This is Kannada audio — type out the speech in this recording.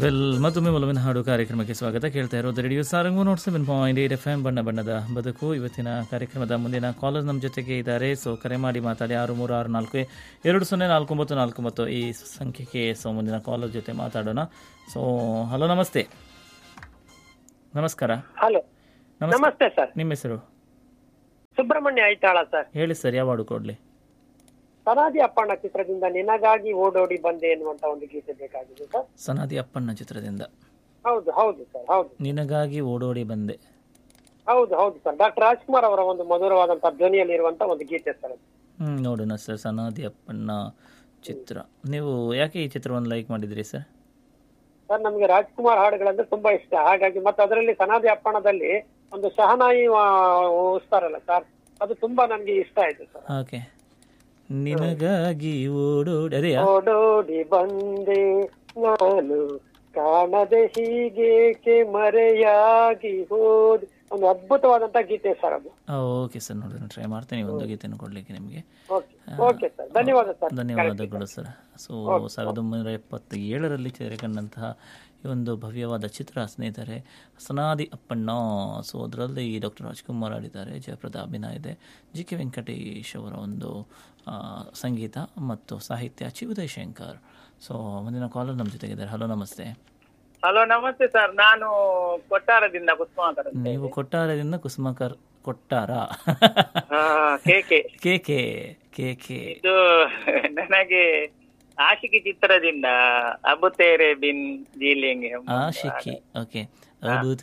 ವೆಲ್ ಮತ್ತೊಮ್ಮೆ ಒಲವಿನ ಹಾಡು ಕಾರ್ಯಕ್ರಮಕ್ಕೆ ಸ್ವಾಗತ ಕೇಳ್ತಾ ಇರೋದು radio Sarang nought seven point eight F M ಬಣ್ಣ ಬಣ್ಣದ ಬದುಕು ಇವತ್ತಿನ ಕಾರ್ಯಕ್ರಮದ ಮುಂದಿನ ಕಾಲರ್ ನಮ್ಮ ಜೊತೆಗೆ ಇದ್ದಾರೆ ಸೊ ಕರೆ ಮಾಡಿ ಮಾತಾಡಿ ಆರು ಮೂರು ಆರು ನಾಲ್ಕು ಎರಡು ಸೊನ್ನೆ ನಾಲ್ಕು ಒಂಬತ್ತು ನಾಲ್ಕು ಒಂಬತ್ತು ಈ ಸಂಖ್ಯೆಗೆ ಸೊ ಮುಂದಿನ ಕಾಲರ್ ಜೊತೆ ಮಾತಾಡೋಣ ಸೊ ಹಲೋ ನಮಸ್ತೆ ನಮಸ್ಕಾರ ಹಲೋ ನಮಸ್ತೆ ನಮಸ್ತೆ ಸರ್ ನಿಮ್ಮ ಹೆಸರು ಸುಬ್ರಹ್ಮಣ್ಯ ಐತಾಳ ಸರ್ ಹೇಳಿ ಸರ್ ಯಾವ ಹಾಡು ಕೊಡಲಿ ಸನಾದಿ ಅಪ್ಪಣ್ಣ ಚಿತ್ರದಿಂದ ನಿನಗಾಗಿ ಓಡೋಡಿ ಬಂದೆ ಎನ್ನುವಂತ ಒಂದು ಗೀತೆ ಬೇಕಾಗಿದೆ ಸರ್ ಸನಾದಿ ಅಪ್ಪಣ್ಣ ಚಿತ್ರದಿಂದ ಹೌದು ಹೌದು ಸರ್ ಹೌದು ನಿನಗಾಗಿ ಓಡೋಡಿ ಬಂದೆ ಹೌದು ಹೌದು ಸರ್ ಡಾಕ್ಟರ್ ರಾಜ್ಕುಮಾರ್ ಅವರ ಒಂದು ಮಧುರವಾದಂತಹ ಧ್ವನಿಯಲ್ಲಿ ಇರುವಂತ ಒಂದು ಗೀತೆ ಸರ್ ಅದು. ಹ್ಞೂ ನೋಡೋಣ ಸರ್ ಸನಾದಿ ಅಪ್ಪಣ್ಣ ಚಿತ್ರ ನೀವು ಯಾಕೆ ಈ ಚಿತ್ರವನ್ನು ಲೈಕ್ ಮಾಡಿದ್ರಿ ಸರ್ ಸರ್ ನಮಗೆ ರಾಜ್ಕುಮಾರ್ ಹಾಡುಗಳಂದ್ರೆ ತುಂಬಾ ಇಷ್ಟ ಹಾಗಾಗಿ ಮತ್ತೆ ಅದರಲ್ಲಿ ಸನಾದಿ ಅಪ್ಪಣ್ಣದಲ್ಲಿ ಒಂದು ಶಹನಾಯಿ ಉಸ್ತಾರಲ್ಲ ಸರ್ ಅದು ತುಂಬಾ ನನ್ಗೆ ಇಷ್ಟ ಆಯ್ತು ಸರ್ ಓಕೆ ನಿನಗಾಗಿ ಓಡೋಡಿ ಅದೇ ಓಡೋಡಿ ಬಂದೆ ನಾನು ಕಾಣದೆ ಹೀಗೇಕೆ ಮರೆಯಾಗಿ ಹೋದ್ ಒಂದು ಅದ್ಭುತವಾದಂತ ಗೀತೆ ಸರ್ ಅದು ಓಕೆ ಸರ್ ನೋಡೋಣ ಟ್ರೈ ಮಾಡ್ತೀನಿ ಒಂದು ಗೀತೆಯನ್ನು ಕೊಡಲಿಕ್ಕೆ ನಿಮಗೆ ಓಕೆ ಓಕೆ ಸರ್ ಧನ್ಯವಾದ ಸರ್ ಧನ್ಯವಾದಗಳು ಸರ್ ಸೊ ಸಾವಿರದ ಒಂಬೈನೂರ ಎಪ್ಪತ್ತ ಏಳರಲ್ಲಿ ತೆರೆಕಂಡಂತಹ ಈ ಒಂದು ಭವ್ಯವಾದ ಚಿತ್ರ ಸ್ನೇಹಿತರೆ ಸನಾದಿ ಅಪ್ಪಣ್ಣ ಸೊ ಅದರಲ್ಲಿ ಡಾಕ್ಟರ್ ರಾಜ್ಕುಮಾರ್ ಆಡಿದ್ದಾರೆ ಜಯಪ್ರದ ಅಭಿನಯ ಇದೆ ಜಿ ಕೆ ವೆಂಕಟೇಶ್ ಅವರ ಒಂದು ಆ, ಸಂಗೀತ ಮತ್ತು ಸಾಹಿತ್ಯ ಚಿ ಉದಯ್ ಶಂಕರ್ ಸೊ ಮುಂದಿನ ಕಾಲರ್ ನಮ್ಮ ಜೊತೆಗಿದ್ದಾರೆ ಹಲೋ ನಮಸ್ತೆ ಹಲೋ ನಮಸ್ತೆ ಸರ್ ನಾನು ಕೊಟ್ಟಾರದಿಂದ ಕುಸುಮಾಕರ್ ಅಂತ. ನೀವು ಕೊಟ್ಟಾರದಿಂದ ಕುಸುಮಕರ್ ಕೊಟ್ಟಾರ ಹಾ, ಕೇಕೆ ಕೆ ಕೆ ಕೆ ಕೆ ಇದು ನನಗೆ ಆಶಿಕಿ ಚಿತ್ರದಿಂದ ಅಬುತೇರೆ ಬಿನ್ ಜೀಲಿಂಗ್ ಎಂಬ ಆಶಿಕಿ ಓಕೆ ಅಬು